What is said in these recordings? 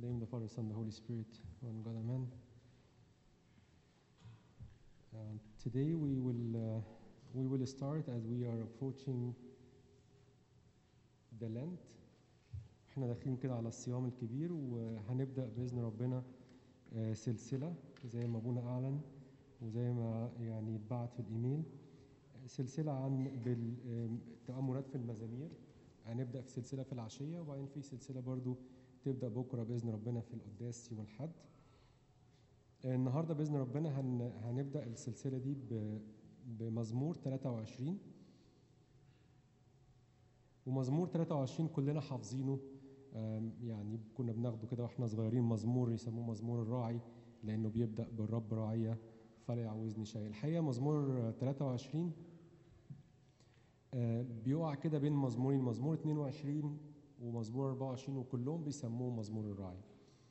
name of the Father, Son, and the Holy Spirit, one God, Amen. Uh, today we will uh, we will start as we are approaching the Lent. احنا داخلين كده على الصيام الكبير وهنبدأ بإذن ربنا آه، سلسلة زي ما أبونا أعلن وزي ما يعني اتبعت في الإيميل سلسلة عن بالتأملات في المزامير هنبدأ في سلسلة في العشية وبعدين في سلسلة برضو تبدأ بكرة بإذن ربنا في القداس يوم الأحد النهارده بإذن ربنا هن هنبدأ السلسلة دي ب- بمزمور 23 ومزمور 23 كلنا حافظينه آم، يعني كنا بناخده كده واحنا صغيرين مزمور يسموه مزمور الراعي لأنه بيبدأ بالرب راعية فلا يعوزني شيء الحقيقة مزمور 23 آه، بيقع كده بين مزمورين مزمور 22 ومزمور 24 وكلهم بيسموه مزمور الراعي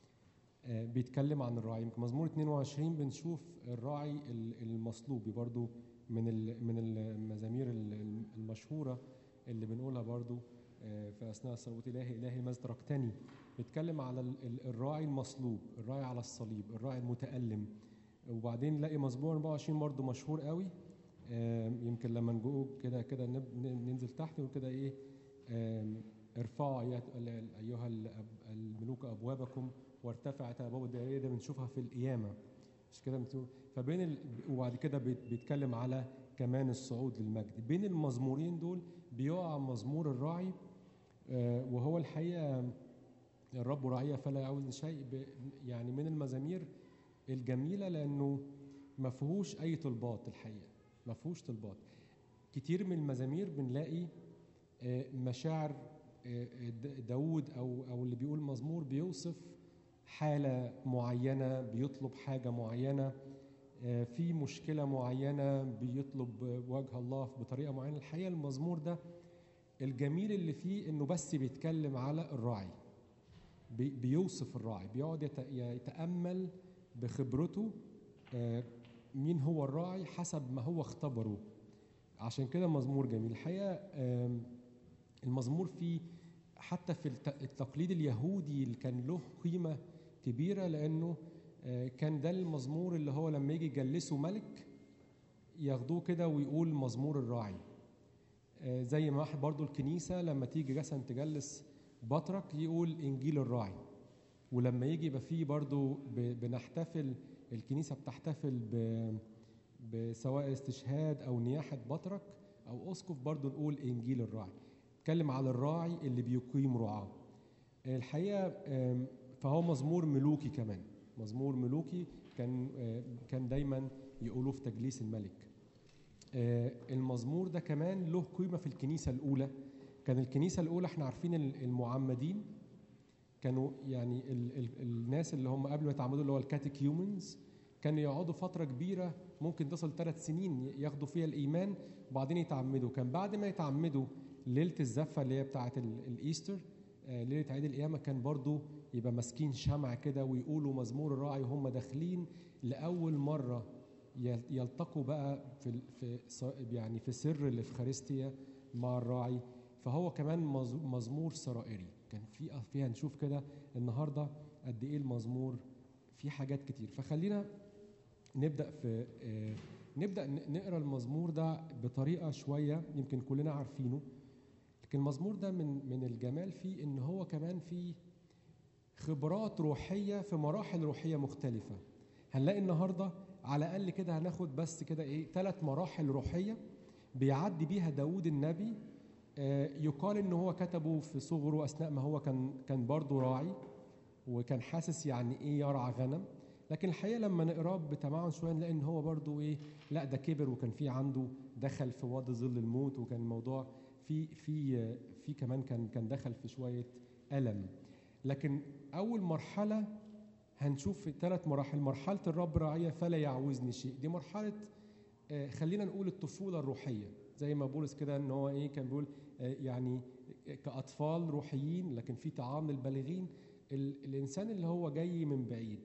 آه، بيتكلم عن الراعي يمكن مزمور 22 بنشوف الراعي ال- المصلوب برضو من ال- من المزامير ال- المشهوره اللي بنقولها برضو آه، في اثناء صلوات الهي الهي ماذا تركتني بيتكلم على ال- ال- الراعي المصلوب الراعي على الصليب الراعي المتألم وبعدين نلاقي مزمور 24 برضو مشهور قوي آم، يمكن لما نجو كده كده نب- ن- ننزل تحت ونقول كده ايه آم، ارفعوا أيها- ال- ايها الأب- الملوك ابوابكم وارتفعت ابواب الدائريه ده بنشوفها في القيامه مش كده بتقول فبين ال... وبعد كده بيت- بيتكلم على كمان الصعود للمجد بين المزمورين دول بيقع مزمور الراعي آه، وهو الحقيقه الرب راعية فلا يعوز شيء ب... يعني من المزامير الجميله لانه ما فيهوش اي طلبات الحقيقه ما فيهوش طلبات كتير من المزامير بنلاقي آه، مشاعر آه، د- داود او او اللي بيقول مزمور بيوصف حاله معينه بيطلب حاجه معينه آه، في مشكله معينه بيطلب وجه الله بطريقه معينه الحقيقه المزمور ده الجميل اللي فيه انه بس بيتكلم على الراعي بي- بيوصف الراعي بيقعد يت- يتامل بخبرته آه، مين هو الراعي حسب ما هو اختبره عشان كده مزمور جميل الحقيقه آم، المزمور فيه حتى في الت- التقليد اليهودي اللي كان له قيمه كبيره لانه آه، كان ده المزمور اللي هو لما يجي يجلسوا ملك ياخدوه كده ويقول مزمور الراعي آه، زي ما واحد برضو الكنيسه لما تيجي مثلا تجلس بطرك يقول انجيل الراعي ولما يجي يبقى فيه برضو ب- بنحتفل الكنيسه بتحتفل ب بسواء استشهاد او نياحه بطرك او اسقف برضو نقول انجيل الراعي اتكلم على الراعي اللي بيقيم رعاه الحقيقه آم، فهو مزمور ملوكي كمان مزمور ملوكي كان آه، كان دايما يقولوه في تجليس الملك آه، المزمور ده كمان له قيمه في الكنيسه الاولى كان الكنيسه الاولى احنا عارفين ال- المعمدين كانوا يعني ال ال الناس اللي هم قبل ما يتعمدوا اللي هو الكاتيكيومنز كانوا يقعدوا فتره كبيره ممكن تصل ثلاث سنين ياخدوا فيها الايمان وبعدين يتعمدوا كان بعد ما يتعمدوا ليله الزفه اللي هي بتاعه ال- الايستر آه، ليله عيد القيامه كان برضو يبقى ماسكين شمع كده ويقولوا مزمور الراعي وهم داخلين لاول مره يل- يلتقوا بقى في ال- في ص- يعني في سر الافخارستيا مع الراعي فهو كمان مز- مزمور سرائري كان في فيها نشوف كده النهارده قد ايه المزمور في حاجات كتير فخلينا نبدا في آه، نبدا ن- نقرا المزمور ده بطريقه شويه يمكن كلنا عارفينه لكن المزمور ده من من الجمال فيه ان هو كمان فيه خبرات روحيه في مراحل روحيه مختلفه هنلاقي النهارده على الاقل كده هناخد بس كده ايه ثلاث مراحل روحيه بيعدي بيها داود النبي آه، يقال ان هو كتبه في صغره اثناء ما هو كان كان برضه راعي وكان حاسس يعني ايه يرعى غنم لكن الحقيقه لما نقراه بتمعن شويه نلاقي ان هو برضه ايه لا ده كبر وكان في عنده دخل في وادي ظل الموت وكان الموضوع في في في كمان كان كان دخل في شويه الم لكن اول مرحله هنشوف في ثلاث مراحل مرحله الرب راعيه فلا يعوزني شيء دي مرحله آه، خلينا نقول الطفوله الروحيه زي ما بولس كده ان هو ايه كان بيقول آه، يعني كاطفال روحيين لكن في طعام للبالغين ال- الانسان اللي هو جاي من بعيد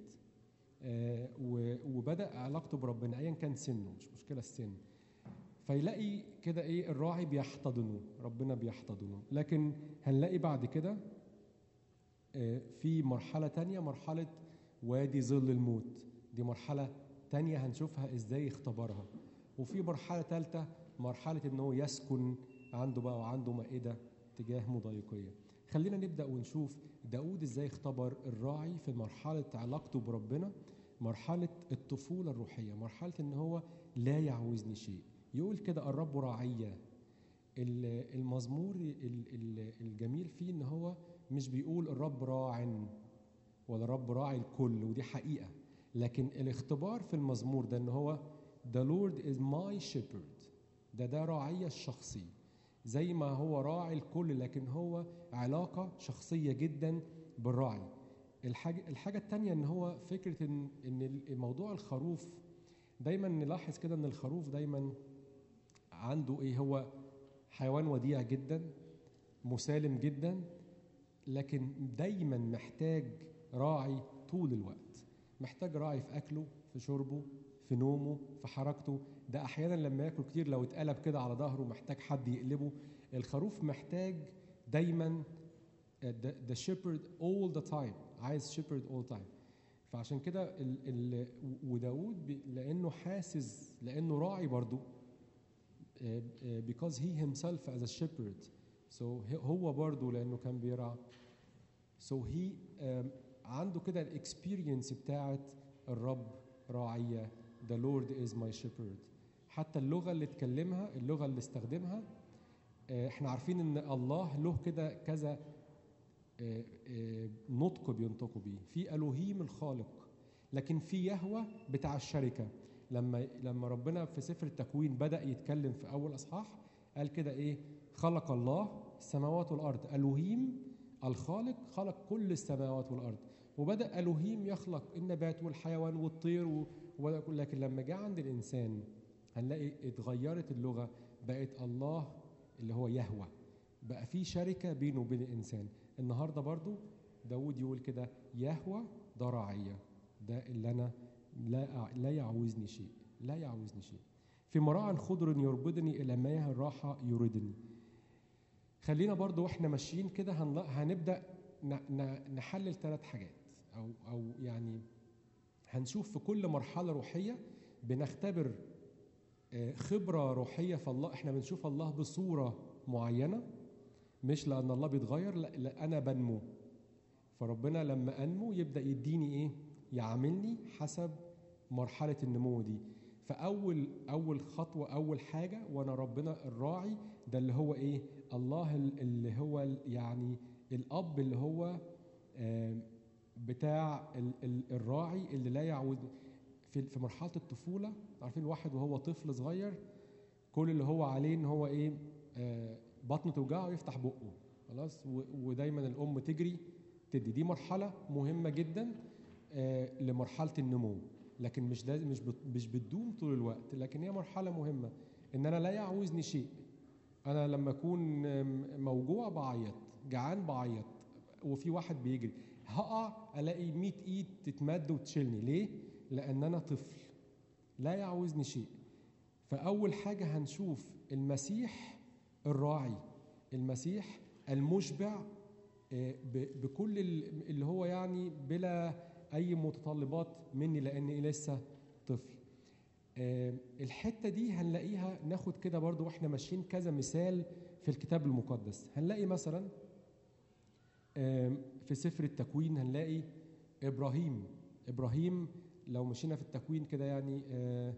آه، و- وبدا علاقته بربنا ايا كان سنه مش مشكله السن فيلاقي كده ايه الراعي بيحتضنه ربنا بيحتضنه لكن هنلاقي بعد كده آه، في مرحلة تانية مرحلة وادي ظل الموت دي مرحلة تانية هنشوفها ازاي اختبرها وفي مرحلة تالتة مرحلة ان هو يسكن عنده بقى وعنده مائدة تجاه مضايقية خلينا نبدأ ونشوف داود ازاي اختبر الراعي في مرحلة علاقته بربنا مرحلة الطفولة الروحية مرحلة ان هو لا يعوزني شيء يقول كده الرب راعية ال- المزمور ال- ال- الجميل فيه ان هو مش بيقول الرب راع ولا الرب راعي الكل ودي حقيقة لكن الاختبار في المزمور ده ان هو the Lord is my shepherd ده ده راعية الشخصي زي ما هو راعي الكل لكن هو علاقة شخصية جدا بالراعي الحاجة الحاجة التانية ان هو فكرة ان ان موضوع الخروف دايما نلاحظ كده ان الخروف دايما عنده ايه هو حيوان وديع جدا مسالم جدا لكن دايما محتاج راعي طول الوقت محتاج راعي في اكله في شربه في نومه في حركته ده احيانا لما ياكل كتير لو اتقلب كده على ظهره محتاج حد يقلبه الخروف محتاج دايما ذا shepherd all the time عايز shepherd all the time فعشان كده ال ال وداود بي- لانه حاسس لانه راعي برضو آه، آه، because he himself as a shepherd so he- هو برضو لانه كان بيرعى so he um, عنده كده الاكسبيرينس بتاعت الرب راعية the Lord is my shepherd حتى اللغة اللي اتكلمها اللغة اللي استخدمها آه، احنا عارفين ان الله له كده كذا آه، آه، نطق بينطقوا بيه في الوهيم الخالق لكن في يهوى بتاع الشركه لما لما ربنا في سفر التكوين بدا يتكلم في اول اصحاح قال كده ايه خلق الله السماوات والارض الوهيم الخالق خلق كل السماوات والارض وبدا الوهيم يخلق النبات والحيوان والطير و... وبدأ كل- لكن لما جاء عند الانسان هنلاقي اتغيرت اللغه بقت الله اللي هو يهوى بقى في شركه بينه وبين الانسان النهارده برضو داود يقول كده يهوى ده راعيه ده اللي انا لا لا يعوزني شيء لا يعوزني شيء في مراع خضر يربدني الى مياه الراحه يردني خلينا برضو واحنا ماشيين كده هنلا- هنبدا ن- ن- نحلل ثلاث حاجات او او يعني هنشوف في كل مرحله روحيه بنختبر آه، خبره روحيه في الله احنا بنشوف الله بصوره معينه مش لان الله بيتغير لا, لا انا بنمو فربنا لما انمو يبدا يديني ايه يعاملني حسب مرحله النمو دي فاول اول خطوه اول حاجه وانا ربنا الراعي ده اللي هو ايه الله ال- اللي هو ال- يعني الاب اللي هو آه، بتاع ال- ال- الراعي اللي لا يعود في في مرحله الطفوله عارفين الواحد وهو طفل صغير كل اللي هو عليه ان هو ايه آه، بطنه توجعه يفتح بقه خلاص و- ودايما الام تجري تدي دي مرحله مهمه جدا آه، لمرحله النمو لكن مش ده مش بت- مش بتدوم طول الوقت لكن هي مرحله مهمه ان انا لا يعوزني شيء انا لما اكون آم، موجوع بعيط جعان بعيط وفي واحد بيجري هقع الاقي 100 ايد تتمد وتشيلني ليه لان انا طفل لا يعوزني شيء فاول حاجه هنشوف المسيح الراعي المسيح المشبع آه، ب- بكل ال- اللي هو يعني بلا اي متطلبات مني لاني لسه طفل آه، الحته دي هنلاقيها ناخد كده برضو واحنا ماشيين كذا مثال في الكتاب المقدس هنلاقي مثلا آم، في سفر التكوين هنلاقي ابراهيم ابراهيم لو مشينا في التكوين كده يعني آه،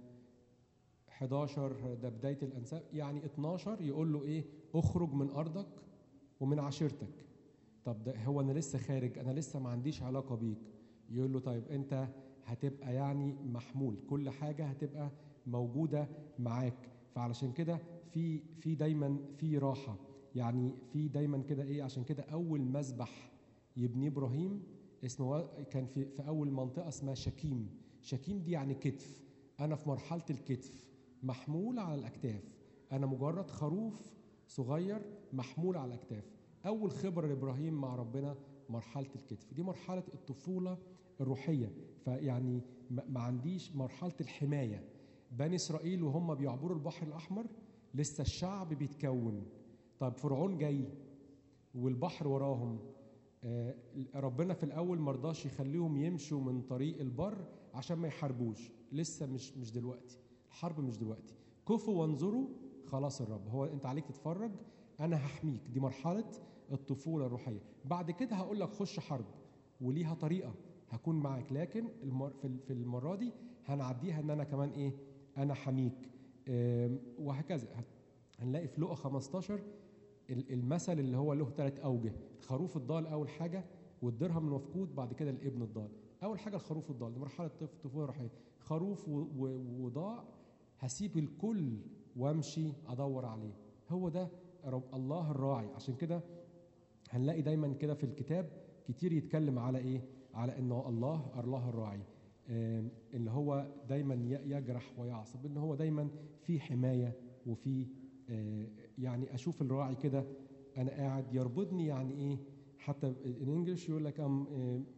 11 ده بدايه الانساب يعني 12 يقول له ايه اخرج من ارضك ومن عشيرتك طب ده هو انا لسه خارج انا لسه ما عنديش علاقه بيك يقول له طيب انت هتبقى يعني محمول كل حاجه هتبقى موجوده معاك فعلشان كده في في دايما في راحه يعني في دايما كده ايه عشان كده اول مذبح يبنيه ابراهيم اسمه كان في في اول منطقه اسمها شكيم شكيم دي يعني كتف انا في مرحله الكتف محمول على الاكتاف انا مجرد خروف صغير محمول على الاكتاف اول خبره لابراهيم مع ربنا مرحله الكتف دي مرحله الطفوله الروحيه فيعني ما ما عنديش مرحله الحمايه بني اسرائيل وهم بيعبروا البحر الاحمر لسه الشعب بيتكون طب فرعون جاي والبحر وراهم آه، ربنا في الاول ما رضاش يخليهم يمشوا من طريق البر عشان ما يحاربوش لسه مش مش دلوقتي الحرب مش دلوقتي كفوا وانظروا خلاص الرب هو انت عليك تتفرج انا هحميك دي مرحله الطفوله الروحيه بعد كده هقول لك خش حرب وليها طريقه هكون معاك لكن المر في ال- في المره دي هنعديها ان انا كمان ايه انا حميك آم، وهكذا هنلاقي في لقا 15 ال- المثل اللي هو له ثلاث اوجه الخروف الضال اول حاجه والدرهم المفقود بعد كده الابن الضال اول حاجه الخروف الضال دي مرحله طف- طفوله روحيه خروف و- و- وضاع هسيب الكل وامشي ادور عليه هو ده رب الله الراعي عشان كده هنلاقي دايما كده في الكتاب كتير يتكلم على ايه على انه الله الله الراعي آم، اللي هو دايما ي- يجرح ويعصب ان هو دايما في حمايه وفي آه، يعني اشوف الراعي كده انا قاعد يربطني يعني ايه حتى ان انجلش يقول لك ام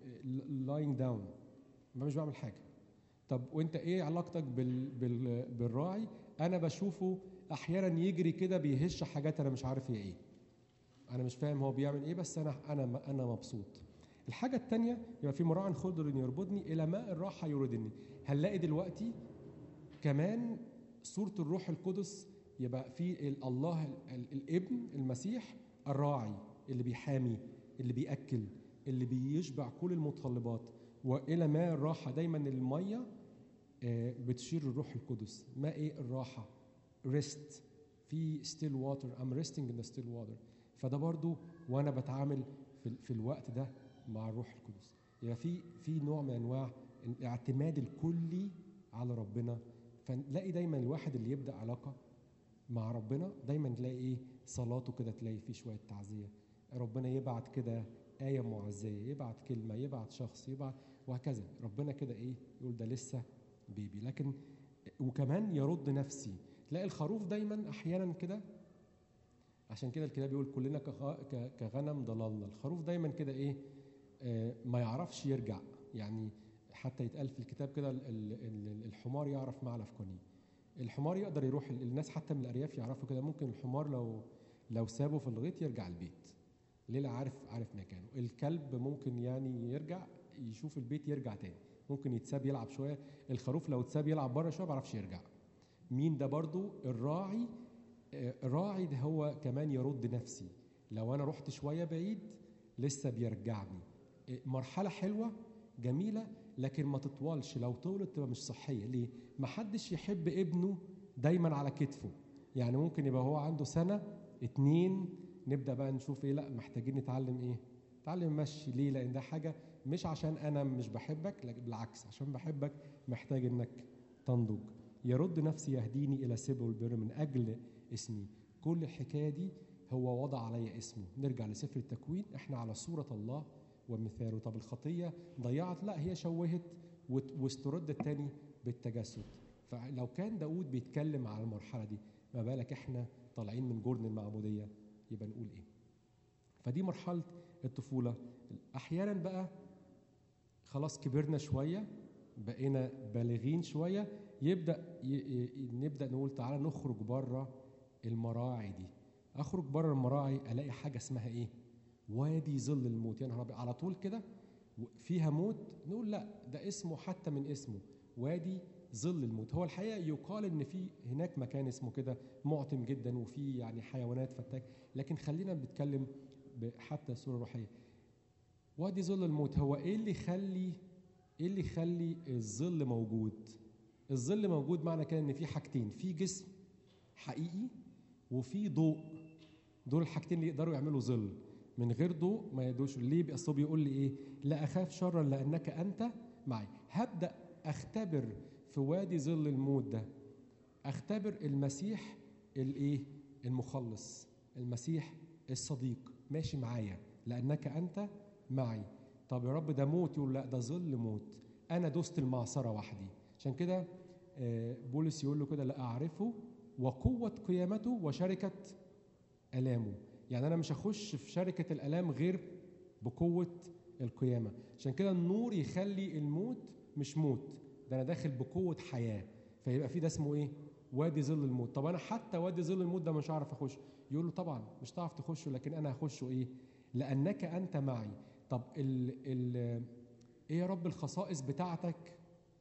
لاينج داون مش بعمل حاجه طب وانت ايه علاقتك بال بال بالراعي انا بشوفه احيانا يجري كده بيهش حاجات انا مش عارف هي ايه انا مش فاهم هو بيعمل ايه بس انا انا انا مبسوط الحاجة التانية يبقى في مراع خضر يربطني إلى ماء الراحة يردني هنلاقي دلوقتي كمان صورة الروح القدس يبقى في ال- الله ال- ال- الابن المسيح الراعي اللي بيحامي اللي بيأكل اللي بيشبع كل المتطلبات وإلى ماء الراحة دايما المية آه، بتشير الروح القدس ماء ايه الراحة ريست في ستيل واتر ام ريستنج ان ستيل واتر فده برضو وانا بتعامل في, في الوقت ده مع الروح القدس يبقى في في نوع من انواع الاعتماد الكلي على ربنا فنلاقي دايما الواحد اللي يبدا علاقه مع ربنا دايما تلاقي ايه صلاته كده تلاقي فيه شويه تعزيه ربنا يبعت كده آية معزية يبعت كلمة يبعت شخص يبعت وهكذا ربنا كده إيه يقول ده لسه بيبي لكن وكمان يرد نفسي تلاقي الخروف دايما أحيانا كده عشان كده الكتاب بيقول كلنا كغ- ك- كغنم ضللنا الخروف دايما كده إيه آه، ما يعرفش يرجع يعني حتى يتقال في الكتاب كده ال- ال- ال- الحمار يعرف معلف قنيه الحمار يقدر يروح الناس حتى من الارياف يعرفوا كده ممكن الحمار لو لو سابه في الغيط يرجع البيت ليه لا عارف عارف مكانه الكلب ممكن يعني يرجع يشوف البيت يرجع تاني ممكن يتساب يلعب شويه الخروف لو اتساب يلعب بره شويه ما بيعرفش يرجع مين ده برضو الراعي آه، الراعي ده هو كمان يرد نفسي لو انا رحت شويه بعيد لسه بيرجعني آه، مرحله حلوه جميله لكن ما تطولش لو طولت تبقى مش صحيه ليه ما حدش يحب ابنه دايما على كتفه يعني ممكن يبقى هو عنده سنه اتنين نبدا بقى نشوف ايه لا محتاجين نتعلم ايه نتعلم مشي ليه لان ده حاجه مش عشان انا مش بحبك لكن بالعكس عشان بحبك محتاج انك تنضج يرد نفسي يهديني الى سبل البر من اجل اسمي كل الحكايه دي هو وضع علي اسمه نرجع لسفر التكوين احنا على صوره الله ومثاله طب الخطيه ضيعت لا هي شوهت وت- واستردت تاني بالتجسد فلو كان داود بيتكلم على المرحله دي ما بالك احنا طالعين من جرن المعموديه يبقى نقول ايه فدي مرحله الطفوله احيانا بقى خلاص كبرنا شويه بقينا بالغين شويه يبدا ي... ي... نبدا نقول تعالى نخرج بره المراعي دي اخرج بره المراعي الاقي حاجه اسمها ايه وادي ظل الموت يا نهار أبيض. على طول كده و- فيها موت نقول لا ده اسمه حتى من اسمه وادي ظل الموت هو الحقيقه يقال ان في هناك مكان اسمه كده معتم جدا وفي يعني حيوانات فتاك لكن خلينا بنتكلم ب- حتى الصوره الروحيه وادي ظل الموت هو ايه اللي يخلي ايه اللي يخلي الظل موجود الظل موجود معنى كده ان في حاجتين في جسم حقيقي وفي ضوء دول الحاجتين اللي يقدروا يعملوا ظل من غير ضوء ما يقدروش ليه بقى أصله بيقول لي ايه لا اخاف شرا لانك انت معي هبدا اختبر في وادي ظل الموت ده اختبر المسيح الايه المخلص المسيح الصديق ماشي معايا لانك انت معي طب يا رب ده موت يقول لا ده ظل موت انا دوست المعصره وحدي عشان كده آه، بولس يقول له كده لا اعرفه وقوه قيامته وشركه الامه يعني انا مش هخش في شركه الالام غير بقوه القيامه عشان كده النور يخلي الموت مش موت ده انا داخل بقوه حياه فيبقى في ده اسمه ايه وادي ظل الموت طب انا حتى وادي ظل الموت ده مش هعرف اخش يقول له طبعا مش هتعرف تخشه لكن انا هخشه ايه لانك انت معي طب ال ال ايه يا رب الخصائص بتاعتك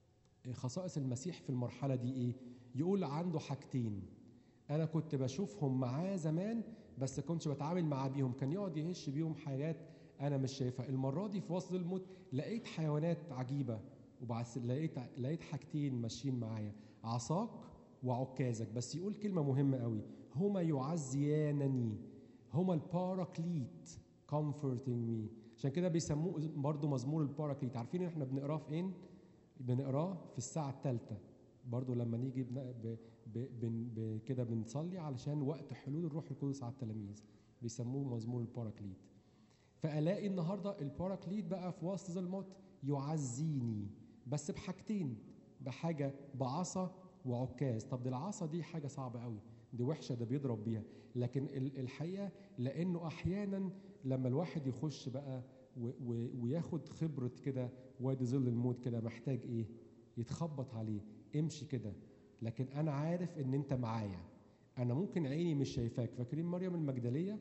خصائص المسيح في المرحله دي ايه يقول عنده حاجتين انا كنت بشوفهم معاه زمان بس كنتش بتعامل معاه بيهم كان يقعد يهش بيهم حاجات انا مش شايفها المره دي في وسط الموت لقيت حيوانات عجيبه وبعد لقيت لقيت حاجتين ماشيين معايا عصاك وعكازك بس يقول كلمه مهمه قوي هما يعزيانني هما الباراكليت comforting me عشان كده بيسموه برضه مزمور الباراكليت عارفين احنا بنقراه فين بنقراه في الساعه الثالثه برضه لما نيجي بن... ب... ب... بن... ب... كده بنصلي علشان وقت حلول الروح القدس على التلاميذ بيسموه مزمور الباراكليت فالاقي النهارده الباراكليت بقى في وسط ذا الموت يعزيني بس بحاجتين بحاجه بعصا وعكاز طب دي العصا دي حاجه صعبه قوي دي وحشه ده بيضرب بيها لكن الحقيقه لانه احيانا لما الواحد يخش بقى و و وياخد خبره كده وادي ظل الموت كده محتاج ايه يتخبط عليه امشي كده لكن انا عارف ان انت معايا انا ممكن عيني مش شايفاك فاكرين مريم المجدليه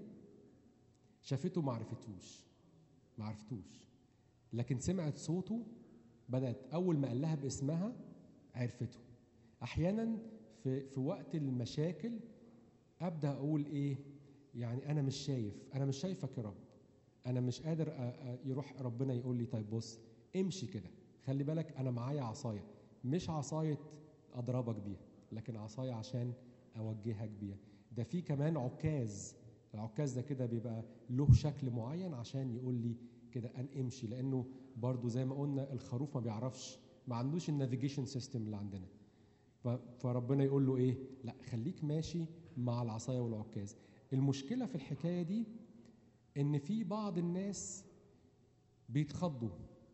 شافته ما عرفتوش ما عرفتوش لكن سمعت صوته بدات اول ما قال لها باسمها عرفته احيانا في في وقت المشاكل ابدا اقول ايه يعني انا مش شايف انا مش شايفك يا رب انا مش قادر يروح ربنا يقول لي طيب بص امشي كده خلي بالك انا معايا عصايه مش عصايه اضربك بيها لكن عصايه عشان اوجهك بيها ده في كمان عكاز العكاز ده كده بيبقى له شكل معين عشان يقول لي كده ان امشي لانه برضو زي ما قلنا الخروف ما بيعرفش ما عندوش النافيجيشن سيستم اللي عندنا فربنا يقول له ايه لا خليك ماشي مع العصايه والعكاز المشكله في الحكايه دي ان في بعض الناس بيتخضوا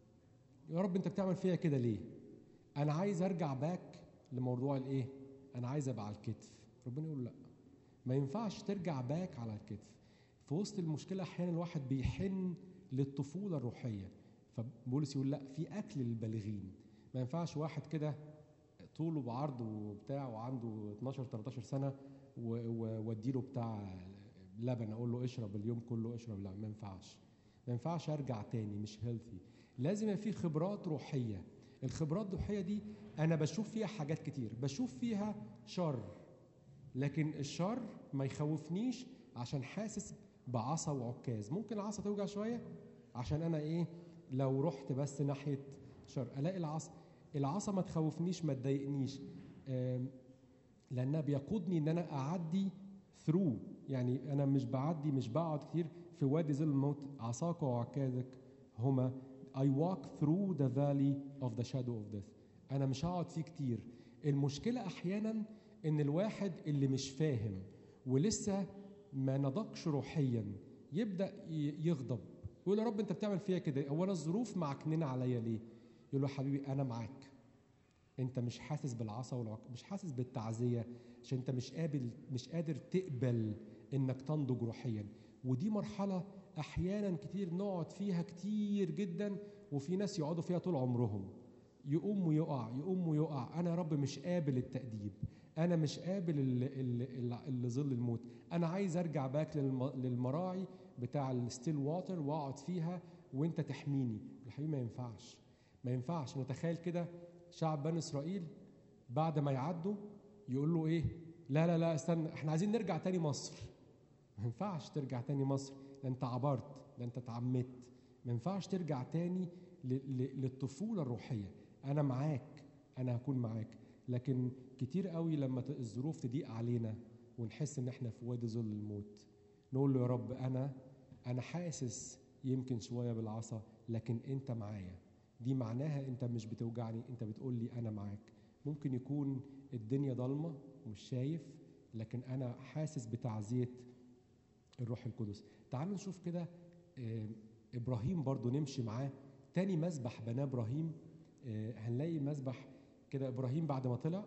يا رب انت بتعمل فيا كده ليه انا عايز ارجع باك لموضوع الايه انا عايز ابقى على الكتف ربنا يقول لا ما ينفعش ترجع باك على الكتف في وسط المشكله احيانا الواحد بيحن للطفوله الروحيه فبولس يقول لا في اكل للبالغين ما ينفعش واحد كده طوله بعرضه وبتاع وعنده 12 13 سنه واديله بتاع لبن اقول له اشرب اليوم كله اشرب لا ما ينفعش ما ينفعش ارجع تاني مش هيلثي لازم يبقى في خبرات روحيه الخبرات الروحيه دي انا بشوف فيها حاجات كتير بشوف فيها شر لكن الشر ما يخوفنيش عشان حاسس بعصا وعكاز ممكن العصا توجع شويه عشان انا ايه لو رحت بس ناحيه شر الاقي العصا العصا ما تخوفنيش ما تضايقنيش لانها بيقودني ان انا اعدي ثرو يعني انا مش بعدي مش بقعد كتير في وادي ظل الموت عصاك وعكازك هما I walk through the valley of the shadow of death انا مش هقعد فيه كتير المشكله احيانا ان الواحد اللي مش فاهم ولسه ما نضجش روحيا يبدا يغضب يقول يا رب انت بتعمل فيا كده هو انا الظروف معكننه عليا ليه يقول له حبيبي انا معاك انت مش حاسس بالعصا والعك مش حاسس بالتعزيه عشان انت مش قابل مش قادر تقبل انك تنضج روحيا ودي مرحله احيانا كتير نقعد فيها كتير جدا وفي ناس يقعدوا فيها طول عمرهم يقوم ويقع يقوم ويقع انا يا رب مش قابل التاديب انا مش قابل اللي ظل الموت انا عايز ارجع باك للمراعي بتاع الستيل واتر واقعد فيها وانت تحميني الحقيقه ما ينفعش ما ينفعش نتخيل كده شعب بني اسرائيل بعد ما يعدوا يقول له ايه لا لا لا استنى احنا عايزين نرجع تاني مصر ما ينفعش ترجع تاني مصر ده انت عبرت ده انت اتعمدت ما ينفعش ترجع تاني للطفوله الروحيه انا معاك انا هكون معاك لكن كتير قوي لما الظروف تضيق علينا ونحس ان احنا في وادي ظل الموت نقول له يا رب انا انا حاسس يمكن شويه بالعصا لكن انت معايا دي معناها انت مش بتوجعني انت بتقول لي انا معاك ممكن يكون الدنيا ضلمه مش شايف لكن انا حاسس بتعزيه الروح القدس تعالوا نشوف كده آه ابراهيم برضو نمشي معاه تاني مسبح بناه ابراهيم آه هنلاقي مسبح كده ابراهيم بعد ما طلع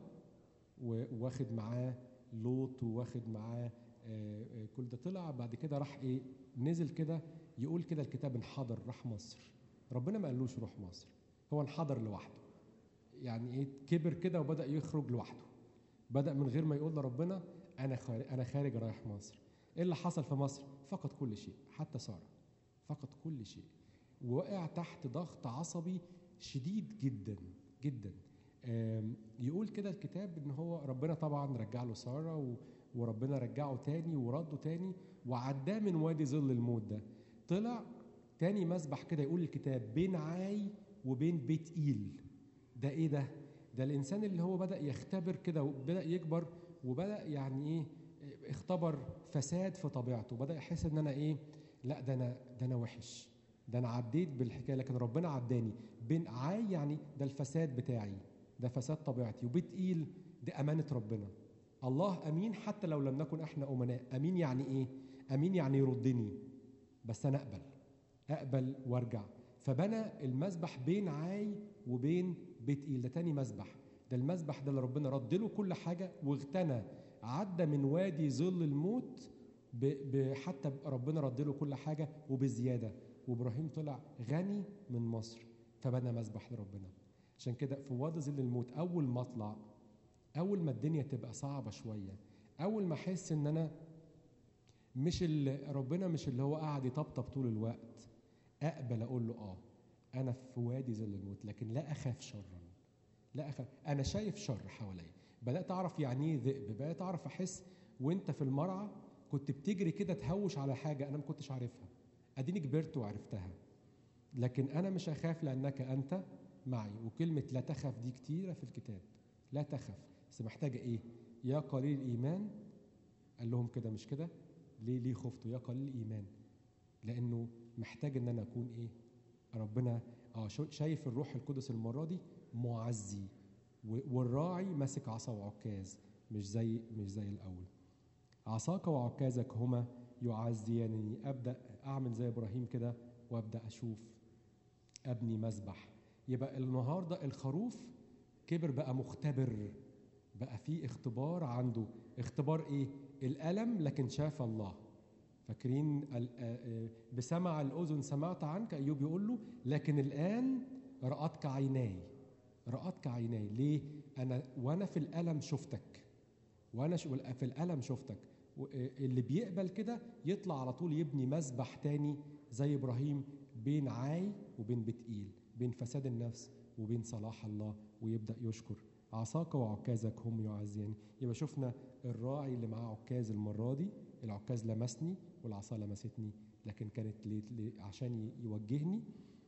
واخد معاه لوط واخد معاه آه كل ده طلع بعد كده راح ايه نزل كده يقول كده الكتاب انحدر راح مصر ربنا ما قالوش روح مصر هو انحدر لوحده يعني ايه كبر كده وبدا يخرج لوحده بدا من غير ما يقول لربنا انا خارج انا خارج رايح مصر ايه اللي حصل في مصر فقد كل شيء حتى ساره فقد كل شيء ووقع تحت ضغط عصبي شديد جدا جدا آم، يقول كده الكتاب ان هو ربنا طبعا رجع له ساره و- وربنا رجعه تاني ورده تاني وعداه من وادي ظل الموت ده طلع تاني مسبح كده يقول الكتاب بين عاي وبين بيت ايل ده ايه ده ده الانسان اللي هو بدا يختبر كده وبدا يكبر وبدا يعني ايه اختبر فساد في طبيعته بدا يحس ان انا ايه لا ده انا ده انا وحش ده انا عديت بالحكايه لكن ربنا عداني بين عاي يعني ده الفساد بتاعي ده فساد طبيعتي وبيت ايل ده امانه ربنا الله امين حتى لو لم نكن احنا امناء امين يعني ايه امين يعني يردني بس انا اقبل اقبل وارجع فبنى المسبح بين عاي وبين بيت ايل ده تاني مسبح ده المسبح ده اللي ربنا رد له كل حاجه واغتنى عدى من وادي ظل الموت ب- ب- حتى ربنا رد له كل حاجه وبزياده وابراهيم طلع غني من مصر فبنى مسبح لربنا عشان كده في وادي ظل الموت اول ما اطلع اول ما الدنيا تبقى صعبه شويه اول ما احس ان انا مش اللي ربنا مش اللي هو قاعد يطبطب طول الوقت اقبل اقول له اه انا في وادي ظل الموت لكن لا اخاف شرا لا اخاف انا شايف شر حواليا بدات اعرف يعني ايه ذئب بدات اعرف احس وانت في المرعى كنت بتجري كده تهوش على حاجه انا ما كنتش عارفها اديني كبرت وعرفتها لكن انا مش هخاف لانك انت معي وكلمه لا تخف دي كتيره في الكتاب لا تخف بس محتاجه ايه يا قليل الايمان قال لهم كده مش كده ليه ليه خفتوا يا قليل الايمان لانه محتاج ان انا اكون ايه ربنا اه شو- شايف الروح القدس المره دي معزي و- والراعي ماسك عصا وعكاز مش زي مش زي الاول عصاك وعكازك هما يعزيانني ابدا اعمل زي ابراهيم كده وابدا اشوف ابني مذبح يبقى النهارده الخروف كبر بقى مختبر بقى في اختبار عنده اختبار ايه الالم لكن شاف الله فاكرين ال- آه، آه، بسمع الاذن سمعت عنك ايوب يقول له لكن الان راتك عيناي راتك عيناي ليه انا وانا في الالم شفتك وانا ش- في الالم شفتك و- آه، اللي بيقبل كده يطلع على طول يبني مسبح تاني زي ابراهيم بين عاي وبين بتقيل بين فساد النفس وبين صلاح الله ويبدا يشكر عصاك وعكازك هم يعزياني يبقى شفنا الراعي اللي معاه عكاز المره دي العكاز لمسني والعصا لمستني لكن كانت لي لي عشان ي- يوجهني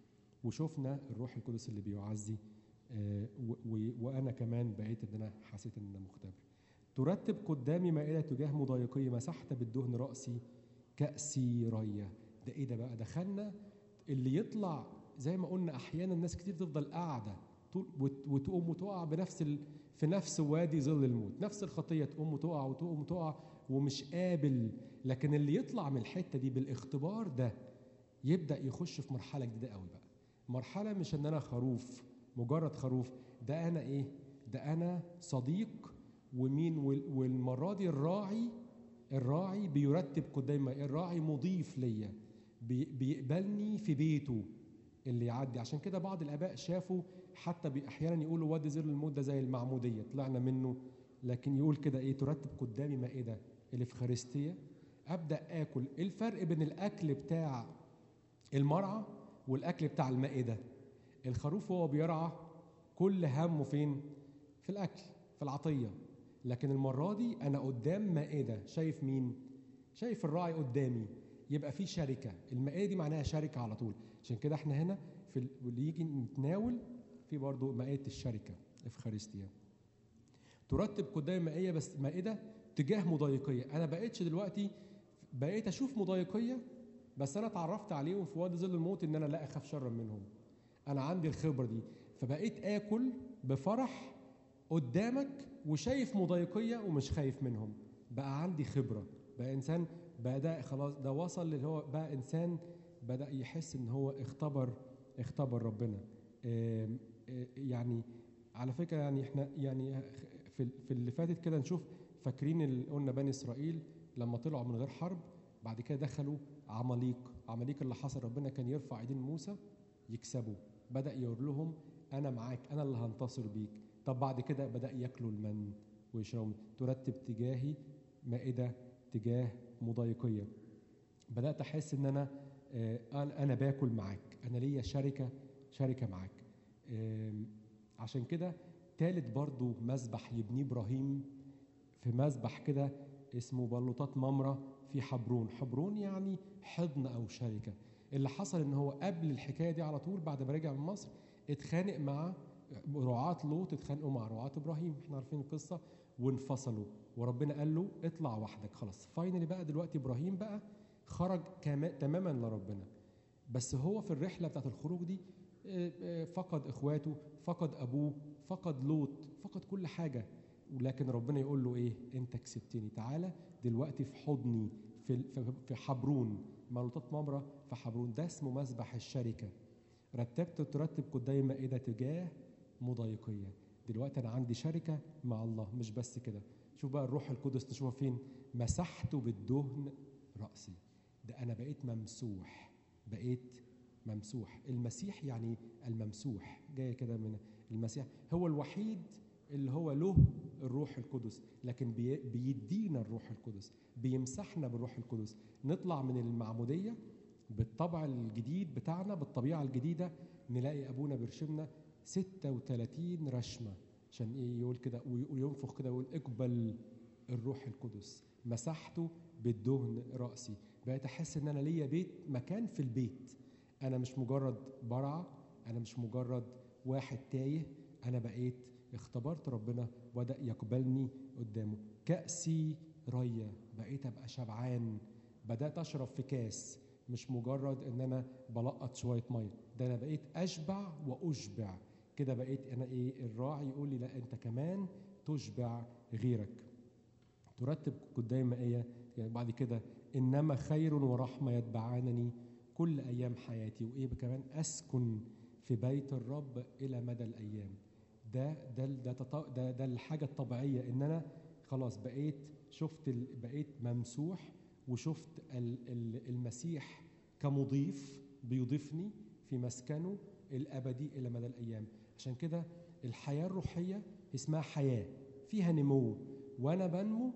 وشفنا الروح القدس اللي بيعزي آه، و- و- وانا كمان بقيت ان انا حسيت ان انا مختبر ترتب قدامي مائدة تجاه مضايقي مسحت بالدهن رأسي كأسي رية ده ايه ده بقى دخلنا اللي يطلع زي ما قلنا احيانا ناس كتير تفضل قاعده طول وت- وتقوم وتقع بنفس ال... في نفس وادي ظل الموت نفس الخطيه تقوم وتقع وتقوم وتقع ومش قابل لكن اللي يطلع من الحته دي بالاختبار ده يبدا يخش في مرحله جديده قوي بقى مرحله مش ان انا خروف مجرد خروف ده انا ايه ده انا صديق ومين وال- والمره دي الراعي الراعي بيرتب قدامي الراعي مضيف ليا بي- بيقبلني في بيته اللي يعدي عشان كده بعض الاباء شافوا حتى بي- احيانا يقولوا وادي زر الموت ده زي المعموديه طلعنا منه لكن يقول كده ايه ترتب قدامي مائده الافخارستيه ابدا اكل ايه الفرق بين الاكل بتاع المرعى والاكل بتاع المائده الخروف وهو بيرعى كل همه فين في الاكل في العطيه لكن المره دي انا قدام مائده شايف مين شايف الراعي قدامي يبقى في شركه المائده دي معناها شركه على طول عشان كده احنا هنا في ال- واللي يجي نتناول في برضو مائده الشركه افخارستيا ترتب قدامي مائيه بس مائده تجاه مضايقيه انا بقيتش دلوقتي بقيت اشوف مضايقيه بس انا اتعرفت عليهم في وادي ظل الموت ان انا لا اخاف شرا منهم انا عندي الخبره دي فبقيت اكل بفرح قدامك وشايف مضايقيه ومش خايف منهم بقى عندي خبره بقى انسان بقى ده خلاص ده وصل اللي هو بقى انسان بدا يحس ان هو اختبر اختبر ربنا آم، آه، يعني على فكره يعني احنا يعني في في اللي فاتت كده نشوف فاكرين اللي قلنا بني اسرائيل لما طلعوا من غير حرب بعد كده دخلوا عماليق عماليق اللي حصل ربنا كان يرفع ايدين موسى يكسبوا بدا يقول لهم انا معاك انا اللي هنتصر بيك طب بعد كده بدا ياكلوا المن ويشربوا ترتب تجاهي مائده تجاه مضايقيه بدات احس ان انا آه، انا أنا باكل معاك انا ليا شركه شركه معاك آم، عشان كده تالت برضو مسبح يبنيه ابراهيم في مسبح كده اسمه بلوطات ممرة في حبرون حبرون يعني حضن او شركه اللي حصل ان هو قبل الحكايه دي على طول بعد ما رجع من مصر اتخانق مع رعاة لوط اتخانقوا مع رعاة ابراهيم احنا عارفين القصه وانفصلوا وربنا قال له اطلع وحدك خلاص فاينلي بقى دلوقتي ابراهيم بقى خرج كما تماما لربنا بس هو في الرحله بتاعت الخروج دي آه، آه، فقد اخواته فقد ابوه فقد لوط فقد كل حاجه ولكن ربنا يقول له ايه انت كسبتني تعالى دلوقتي في حضني في ال- في- في حبرون ملوطات ممرة في حبرون ده اسمه مسبح الشركه رتبت ترتب قدامي مائده تجاه مضايقيه دلوقتي انا عندي شركه مع الله مش بس كده شوف بقى الروح القدس نشوفها فين مسحت بالدهن راسي ده انا بقيت ممسوح بقيت ممسوح المسيح يعني الممسوح جاي كده من المسيح هو الوحيد اللي هو له الروح القدس لكن بي- بيدينا الروح القدس بيمسحنا بالروح القدس نطلع من المعموديه بالطبع الجديد بتاعنا بالطبيعه الجديده نلاقي ابونا بيرشمنا 36 رشمه عشان ايه يقول كده وي- وينفخ كده ويقول اقبل الروح القدس مسحته بالدهن راسي بقيت احس ان انا ليا بيت مكان في البيت انا مش مجرد برعى انا مش مجرد واحد تايه انا بقيت اختبرت ربنا وبدا يقبلني قدامه كاسي ريا بقيت ابقى شبعان بدات اشرب في كاس مش مجرد ان انا بلقط شويه ميه ده انا بقيت اشبع واشبع كده بقيت انا ايه الراعي يقول لي لا انت كمان تشبع غيرك ترتب قدام ايه يعني بعد كده انما خير ورحمه يتبعانني كل ايام حياتي وايه كمان اسكن في بيت الرب الى مدى الايام ده ده ده تط- ده, ده الحاجه الطبيعيه ان انا خلاص بقيت شفت ال- بقيت ممسوح وشفت ال- ال- المسيح كمضيف بيضيفني في مسكنه الابدي الى مدى الايام عشان كده الحياه الروحيه اسمها حياه فيها نمو وانا بنمو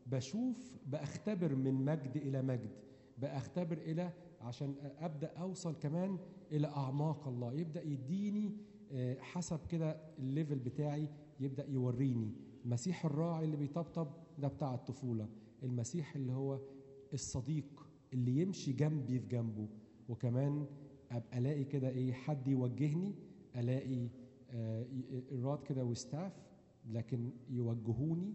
بشوف باختبر من مجد الى مجد باختبر الى عشان ابدا اوصل كمان الى اعماق الله يبدا يديني آه، حسب كده الليفل بتاعي يبدا يوريني المسيح الراعي اللي بيطبطب ده بتاع الطفوله المسيح اللي هو الصديق اللي يمشي جنبي في جنبه وكمان ابقى الاقي كده ايه حد يوجهني الاقي آه، ي- الراد كده وستاف لكن يوجهوني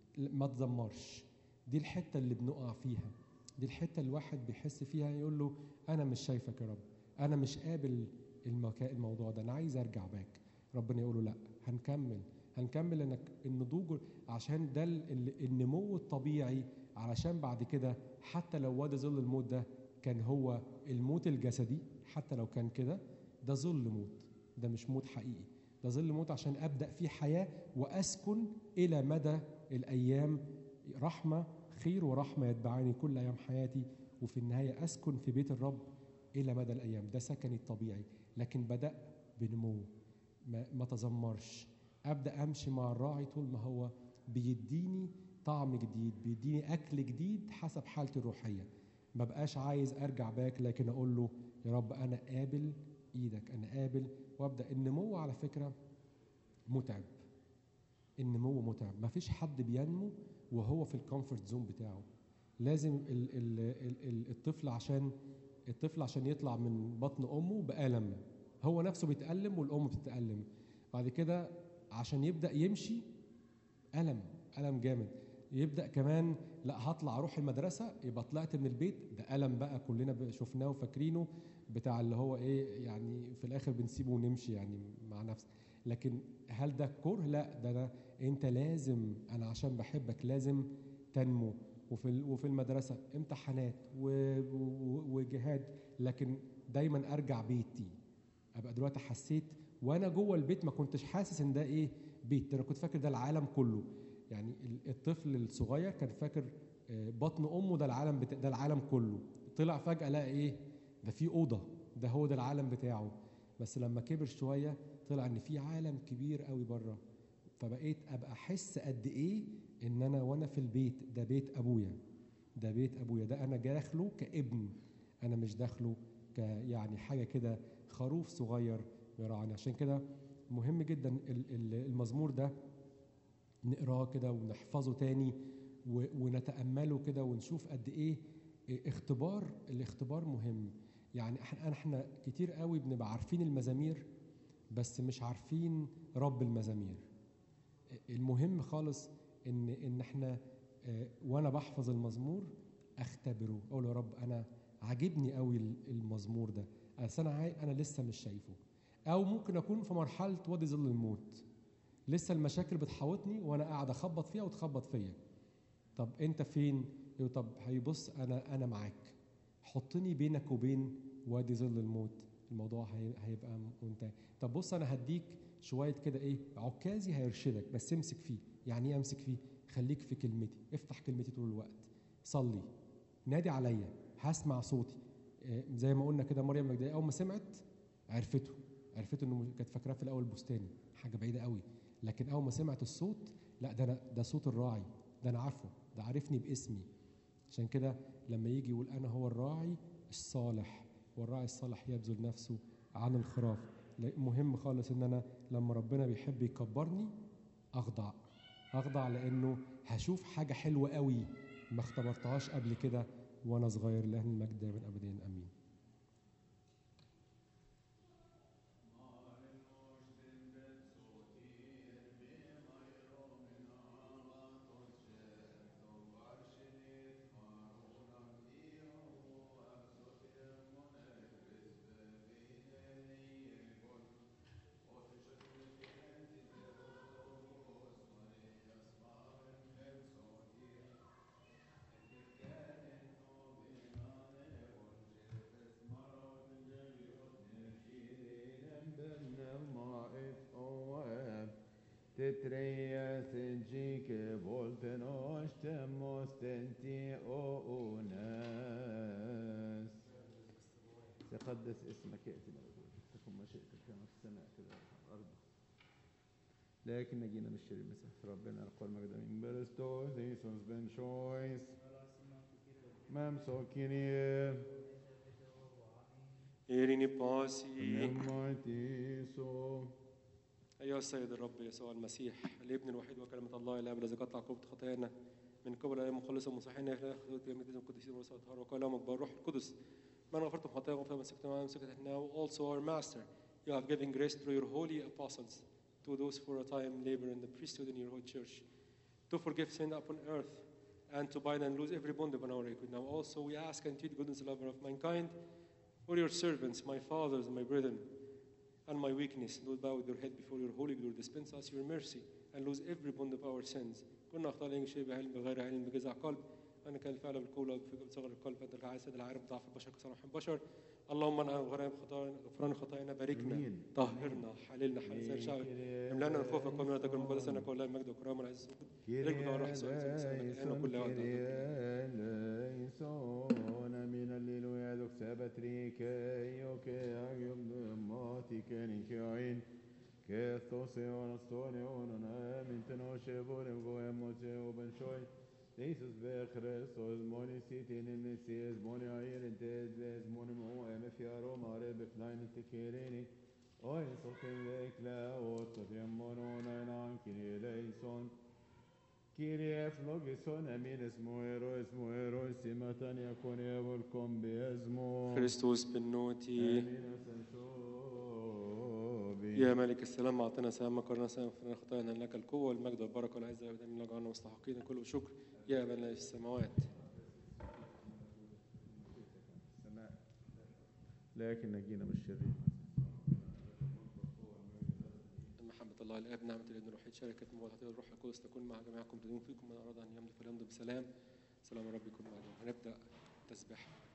ما تزمرش دي الحته اللي بنقع فيها دي الحته اللي الواحد بيحس فيها يقول له انا مش شايفك يا رب انا مش قابل المكا... الموضوع ده انا عايز ارجع باك ربنا يقول له لا هنكمل هنكمل انك النضوج عشان ده ال- ال- النمو الطبيعي علشان بعد كده حتى لو وادي ظل الموت ده كان هو الموت الجسدي حتى لو كان كده ده ظل موت ده مش موت حقيقي ده ظل موت عشان ابدا فيه حياه واسكن الى مدى الايام رحمه خير ورحمه يتبعاني كل ايام حياتي وفي النهايه اسكن في بيت الرب الى مدى الايام ده سكني الطبيعي لكن بدا بنمو ما, ما تذمرش ابدا امشي مع الراعي طول ما هو بيديني طعم جديد بيديني اكل جديد حسب حالتي الروحيه ما بقاش عايز ارجع باك لكن اقول له يا رب انا قابل ايدك انا قابل وابدا النمو على فكره متعب النمو متعب ما فيش حد بينمو وهو في الكومفورت زون بتاعه لازم ال ال ال ال الطفل عشان الطفل عشان يطلع من بطن امه بألم هو نفسه بيتألم والام بتتألم بعد كده عشان يبدأ يمشي ألم ألم جامد يبدأ كمان لا هطلع اروح المدرسة يبقى طلعت من البيت ده ألم بقى كلنا ب- شفناه وفاكرينه بتاع اللي هو ايه يعني في الاخر بنسيبه ونمشي يعني مع نفسه لكن هل ده كره لا ده انا انت لازم انا عشان بحبك لازم تنمو وفي ال- وفي المدرسه امتحانات و- و- وجهاد لكن دايما ارجع بيتي ابقى دلوقتي حسيت وانا جوه البيت ما كنتش حاسس ان ده ايه بيت ده انا كنت فاكر ده العالم كله يعني ال- الطفل الصغير كان فاكر آه، بطن امه ده العالم بتا... ده العالم كله طلع فجاه لقى ايه ده في اوضه ده هو ده العالم بتاعه بس لما كبر شويه طلع ان في عالم كبير قوي بره فبقيت ابقى احس قد ايه ان انا وانا في البيت ده بيت ابويا ده بيت ابويا ده انا داخله كابن انا مش داخله ك يعني حاجه كده خروف صغير يراعني عشان كده مهم جدا ال- ال- المزمور ده نقراه كده ونحفظه تاني و- ونتأمله كده ونشوف قد ايه اختبار الاختبار مهم يعني احنا احنا كتير قوي بنبقى عارفين المزامير بس مش عارفين رب المزامير المهم خالص ان ان احنا آه، وانا بحفظ المزمور اختبره اقول يا رب انا عاجبني قوي المزمور ده بس انا عاي... انا لسه مش شايفه او ممكن اكون في مرحله وادي ظل الموت لسه المشاكل بتحاوطني وانا قاعد اخبط فيها وتخبط فيا طب انت فين يقول طب هيبص انا انا معاك حطني بينك وبين وادي ظل الموت الموضوع هي- هيبقى منتهي طب بص انا هديك شويه كده ايه عكازي هيرشدك بس امسك فيه يعني ايه امسك فيه خليك في كلمتي افتح كلمتي طول الوقت صلي نادي عليا هسمع صوتي آه، زي ما قلنا كده مريم مجدليه اول ما سمعت عرفته عرفته انه كانت فاكراه في الاول بستاني حاجه بعيده قوي لكن اول ما سمعت الصوت لا ده أنا ده صوت الراعي ده انا عارفه ده عارفني باسمي عشان كده لما يجي يقول انا هو الراعي الصالح والراعي الصالح يبذل نفسه عن الخراف لا- مهم خالص ان انا لما ربنا بيحب يكبرني اخضع اخضع لانه هشوف حاجه حلوه قوي ما اختبرتهاش قبل كده وانا صغير له المجد من ابدين امين تتريث جيك بولتن اشتموس تنتي او ناس تقدس اسمك ياتي ملكوتك تكن مشيئتك كما في السماء كذلك على الارض لكن نجينا من الشر مسح ربنا القول مجد من برستوس يسوس بن شويس ممسو كيريه إيريني باسي نماتيسو أيها السيد الرب يسوع المسيح الابن الوحيد وكلمة الله الآب الذي قطع عقوبة خطايانا من قبل الآب المخلص المصحين إلى خذوت كلمة القديسين والرسول الطاهر وقال لهم أكبر روح القدس من غفرتم خطاياهم فما مسكتم معهم مسكت now also our master you have given grace through your holy apostles to those for a time labor in the priesthood in your holy church to forgive sin upon earth and to bind and loose every bond upon our record. Now also we ask and entreat goodness and lover of mankind for your servants, my fathers and my brethren, and my weakness. Lord, bow with your head before your holy glory. Dispense us your mercy and lose every bond of our sins. كنا أخطاء لنا شيء بعلم بغير علم بجزع قلب أنا كان الفعل بالقول في صغر القلب أنت العالم سيد العالم ضعف البشر كصلاح البشر اللهم أنا غفران خطايانا غفران خطايانا باركنا آمين. طهرنا حللنا حلل شعب املأنا الخوف والقوم من تكون المقدسة أنك والله المجد والكرامة والعز كيريا رجل الروح السؤال الآن وكل وقت كيريا ليسون من الليلويا دوك سابتريك يوكي أجيب ماتي كاني كعين كثوسي ونستوني وننا من تنوشي بولي وقوي موتي وبنشوي ليسوس بخريستوس موني سيتين النسيس موني عير انتز بيز موني مو ام في اروما رب فلاين التكيريني اوي صوتين ليك لا وصف يمونون اينان كيري ليسون كيري افلوجيسون امين اسمه ايرو اسمه ايرو سمتان يكون يبلكم باسمه كريستوس بالنوتي امين سنشوبي يا ملك السلام أعطنا سلام قرنا سلام فلنا خطايانا لك القوة والمجد والبركة والعزة أبدا من جعلنا مستحقين كل شكر يا أبانا في السماوات السماء لكن نجينا من الشرير محبة الله الآب نعمة الابن الوحيد شركة مواد الروح القدس تكون مع جميعكم تدوم فيكم من أراد أن يمضي فليمضي بسلام سلام رب يكون معكم هنبدأ تسبيح